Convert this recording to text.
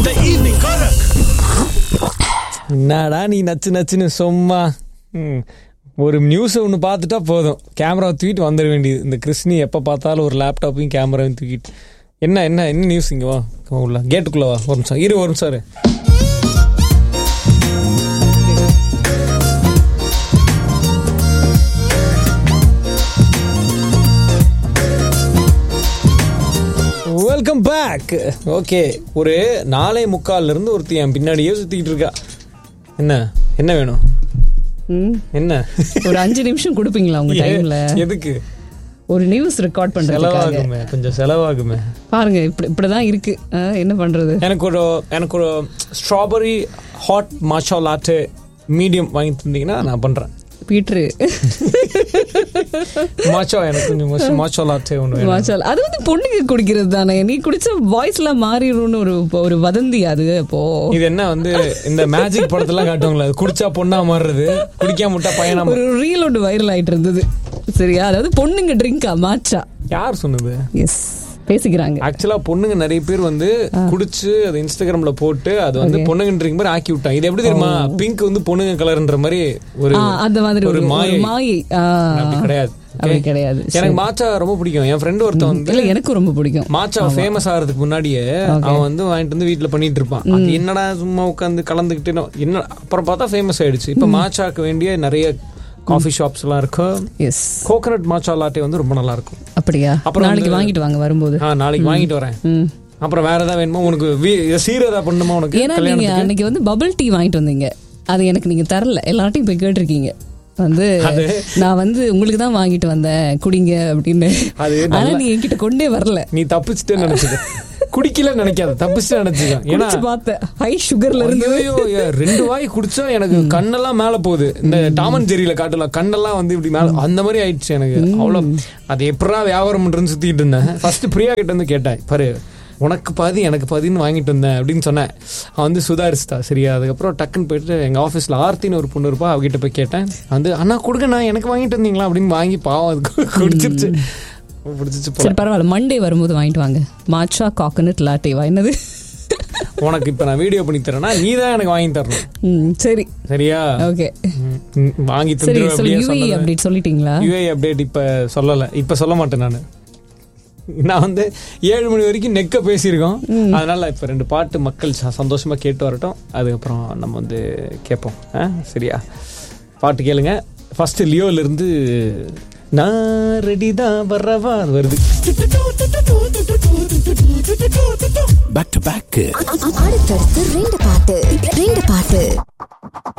The evening Korak. என்னடா நீ நச்சு நச்சுன்னு சும்மா ம். ஒரு நியூஸ் ஒன்று பார்த்துட்டா போதும் கேமரா தூக்கிட்டு வந்துட வேண்டியது இந்த கிறிஸ்னி எப்போ பார்த்தாலும் ஒரு லேப்டாப்பையும் கேமராவையும் தூக்கிட்டு என்ன என்ன என்ன நியூஸ் இங்கே வா உள்ள கேட்டுக்குள்ளே வா ஒரு நிமிஷம் இரு ஒரு நிமிஷம் இரு வெல்கம் பேக் ஓகே ஒரு நாலே முக்கால்ல இருந்து ஒருத்தி என் பின்னாடியே சுத்திக்கிட்டு இருக்கா என்ன என்ன வேணும் ம். என்ன ஒரு அஞ்சு நிமிஷம் கொடுப்பீங்களா உங்க டைம்ல எதுக்கு ஒரு நியூஸ் ரெக்கார்ட் பண்றதுக்காக செலவாகுமே கொஞ்சம் செலவாகுமே பாருங்க இப்படி இப்படிதான் இருக்கு ஆ, என்ன பண்றது எனக்கு ஒரு எனக்கு ஒரு strawberry hot matcha latte medium வாங்கி தந்தீங்கன்னா நான் பண்றேன் பீட்ரு மாச்சா எனக்கு கொஞ்சம் மாச்சா லாட்டே ஒன்று வேணும் மாச்சால் அது வந்து பொண்ணுங்க குடிக்கிறது தானே நீ குடிச்ச வாய்ஸ்ல மாறிடும்னு ஒரு ஒரு வதந்தி அது அப்போ இது என்ன வந்து இந்த மேஜிக் படத்தெல்லாம் காட்டுவாங்களே அது குடிச்சா பொண்ணா மாறுறது குடிக்காம விட்டா பையனா ஒரு ரீல் ஒன்று வைரல் ஆயிட்டு இருந்தது சரியா அதாவது பொண்ணுங்க ட்ரிங்கா மாச்சா யார் சொன்னது எஸ் பேசிக்கிறாங்க ஆக்சுவலா பொண்ணுங்க நிறைய பேர் வந்து குடிச்சு அது இன்ஸ்டாகிராம்ல போட்டு அது வந்து பொண்ணுங்கன்றீங்க மாதிரி ஆக்கி விட்டாங்க இது எப்படி தெரியுமா பிங்க் வந்து பொண்ணுங்க கலர்ன்ற மாதிரி ஒரு ஆ, அந்த மாதிரி ஒரு ஒரு மாயை ஒரு மாயை ஆ, அப்படி கிடையாது அப்படி கிடையாது எனக்கு மாச்சா ரொம்ப பிடிக்கும் என் ஃப்ரெண்ட் ஒருத்தன் வந்து இல்ல எனக்கும் ரொம்ப பிடிக்கும் மாச்சா ஃபேமஸ் ஆகிறதுக்கு முன்னாடியே அவன் வந்து வாங்கிட்டு வந்து வீட்ல பண்ணிட்டு இருப்பான் அது என்னடா சும்மா உட்காந்து கலந்துக்கிட்டு என்ன அப்புறம் பார்த்தா ஃபேமஸ் ஆயிடுச்சு இப்ப மாச்சாக்கு வேண்டிய நிறைய காஃபி ஷாப்ஸ் எல்லாம் இருக்கும் எஸ் கோகனட் மாச்சா லாட்டே வந்து ரொம்ப நல்லா இருக்கும் அப்படியா அப்புறம் நாளைக்கு வாங்கிட்டு வாங்க வரும்போது ஆ நாளைக்கு வாங்கிட்டு வரேன் ம். அப்புறம் வேற ஏதாவது வேணுமா உனக்கு வீ- சீர் ஏதாவது பண்ணுமா உனக்கு ஏன்னா நீங்க கல்யாணத்துக்கு அன்னைக்கு வந்து பபிள் டீ வாங்கிட்டு வந்தீங்க அது எனக்கு நீங்க தரல எல்லார்ட்டையும் போய் கேட்டிருக்கீங்க வந்து அது- நான் வந்து உங்களுக்கு தான் வாங்கிட்டு வந்தேன் குடிங்க அப்படின்னு அது ஆனா நீ என்கிட்ட கொண்டே வரல நீ தப்பிச்சுட்டே நினைச்சுக்க குடிக்கல நினைக்காத தப்பிச்சுட்டு நினைச்சுக்க ஏன்னா குடிச்சு பார்த்தேன் ஹை சுகர்ல இருந்து ஐயோ, ஐயோ, ரெண்டு வாய் குடிச்சா எனக்கு கண்ணெல்லாம் மேல போகுது இந்த டாமன் ஜெரியில காட்டலாம் கண்ணெல்லாம் வந்து இப்படி மேல அந்த மாதிரி ஆயிடுச்சு எனக்கு அவ்வளவு அது எப்படா வியாபாரம் பண்றேன்னு சுத்திட்டு இருந்தேன் ஃபர்ஸ்ட் பிரியா கிட்ட வந்து கேட்டேன் பாரு உனக்கு பாதி எனக்கு பாதின்னு வாங்கிட்டு வந்தேன் அப்படின்னு சொன்னேன் அவன் வந்து சுதாரிச்சிட்டா சரியா அதுக்கப்புறம் டக்குன்னு போயிட்டு எங்க ஆஃபீஸ்ல ஆர்த்தின்னு ஒரு பொண்ணு இருப்பா அவகிட்ட போய் கேட்டேன் வந்து அண்ணா கொடுங்க நான் எனக்கு வாங்கிட்டு வந்தீங்களா அப்படின்னு வாங்கி பாவம் அது குடிச்சிருச்சு பிடிச்சிச்சு போல சரி பரவாயில்ல மண்டே வரும்போது வாங்கிட்டு வாங்க மாச்சா காக்கனட் லாட்டேவா என்னது உனக்கு இப்ப நான் வீடியோ பண்ணி தரேன்னா நீ தான் எனக்கு வாங்கி தரணும் ம், சரி சரியா ஓகே ம், ம், வாங்கி சரி தந்துருவேன் சொல்லு அப்படியே யூஏ சொன்னது. அப்டேட் சொல்லிட்டீங்களா யூஏ அப்டேட் இப்ப சொல்லல இப்ப சொல்ல மாட்டேன் நான் நான் வந்து ஏழு மணி வரைக்கும் நெக்க பேசியிருக்கோம் அதனால இப்ப ரெண்டு பாட்டு மக்கள் ச- சந்தோஷமா கேட்டு வரட்டும் அதுக்கப்புறம் நம்ம வந்து கேட்போம் ஆ? சரியா பாட்டு கேளுங்க ஃபர்ஸ்ட் லியோல இருந்து நான் ரெடி தான் வர்றவா அது வருது Back to back. அடுத்தடுத்து ரெண்டு பாட்டு ரெண்டு பாட்டு